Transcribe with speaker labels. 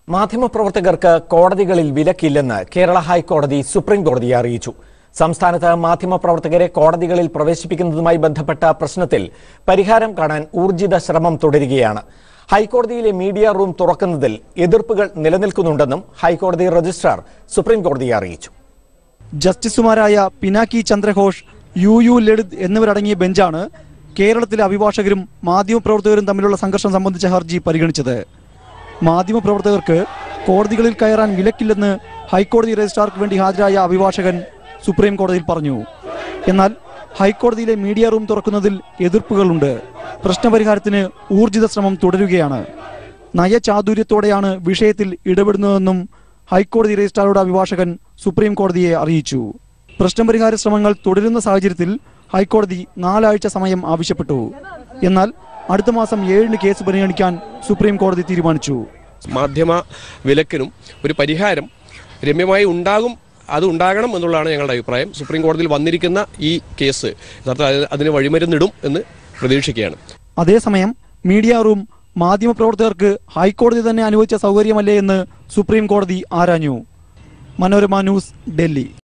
Speaker 1: മാധ്യമപ്രവർത്തകർക്ക് കോടതികളിൽ വിലക്കില്ലെന്ന് കേരള ഹൈക്കോടതി സുപ്രീം കോടതിയെ അറിയിച്ചു സംസ്ഥാനത്ത് മാധ്യമപ്രവർത്തകരെ കോടതികളിൽ പ്രവേശിപ്പിക്കുന്നതുമായി ബന്ധപ്പെട്ട പ്രശ്നത്തിൽ പരിഹാരം കാണാൻ ഊർജിത ശ്രമം തുടരുകയാണ് ഹൈക്കോടതിയിലെ മീഡിയ റൂം തുറക്കുന്നതിൽ എതിർപ്പുകൾ നിലനിൽക്കുന്നുണ്ടെന്നും ഹൈക്കോടതി രജിസ്ട്രാർ സുപ്രീം കോടതിയെ അറിയിച്ചു
Speaker 2: ജസ്റ്റിസുമാരായ പിനാക്കി ചന്ദ്രഘോഷ് യു യു ലളിത് എന്നിവരടങ്ങിയ ബെഞ്ചാണ് കേരളത്തിലെ അഭിഭാഷകരും മാധ്യമപ്രവർത്തകരും തമ്മിലുള്ള സംഘർഷം സംബന്ധിച്ച ഹർജി പരിഗണിച്ചത് മാധ്യമപ്രവർത്തകർക്ക് കോടതികളിൽ കയറാൻ വിലക്കില്ലെന്ന് ഹൈക്കോടതി രജിസ്ട്രാർക്ക് വേണ്ടി ഹാജരായ അഭിഭാഷകൻ സുപ്രീം കോടതിയിൽ പറഞ്ഞു എന്നാൽ ഹൈക്കോടതിയിലെ മീഡിയ റൂം തുറക്കുന്നതിൽ എതിർപ്പുകളുണ്ട് പ്രശ്നപരിഹാരത്തിന് ഊർജിത ശ്രമം തുടരുകയാണ് നയചാതുര്യത്തോടെയാണ് വിഷയത്തിൽ ഇടപെടുന്നതെന്നും ഹൈക്കോടതി രജിസ്ട്രാറുടെ അഭിഭാഷകൻ സുപ്രീം കോടതിയെ അറിയിച്ചു പ്രശ്നപരിഹാര ശ്രമങ്ങൾ തുടരുന്ന സാഹചര്യത്തിൽ ഹൈക്കോടതി നാലാഴ്ച സമയം ആവശ്യപ്പെട്ടു എന്നാൽ അടുത്ത മാസം ഏഴിന് കേസ് പരിഗണിക്കാൻ സുപ്രീം കോടതി തീരുമാനിച്ചു
Speaker 3: മാധ്യമ വിലക്കിനും ഒരു പരിഹാരം രമ്യമായി ഉണ്ടാകും അത് ഉണ്ടാകണം എന്നുള്ളതാണ് ഞങ്ങളുടെ അഭിപ്രായം സുപ്രീം കോടതിയിൽ വന്നിരിക്കുന്ന ഈ കേസ് യഥാർത്ഥ അതിന് വഴിമരുന്നിടും എന്ന് പ്രതീക്ഷിക്കുകയാണ്
Speaker 2: അതേസമയം മീഡിയ റൂം മാധ്യമപ്രവർത്തകർക്ക് ഹൈക്കോടതി തന്നെ അനുവദിച്ച സൗകര്യമല്ലേ എന്ന് സുപ്രീം കോടതി ആരാഞ്ഞു മനോരമ ന്യൂസ് ഡൽഹി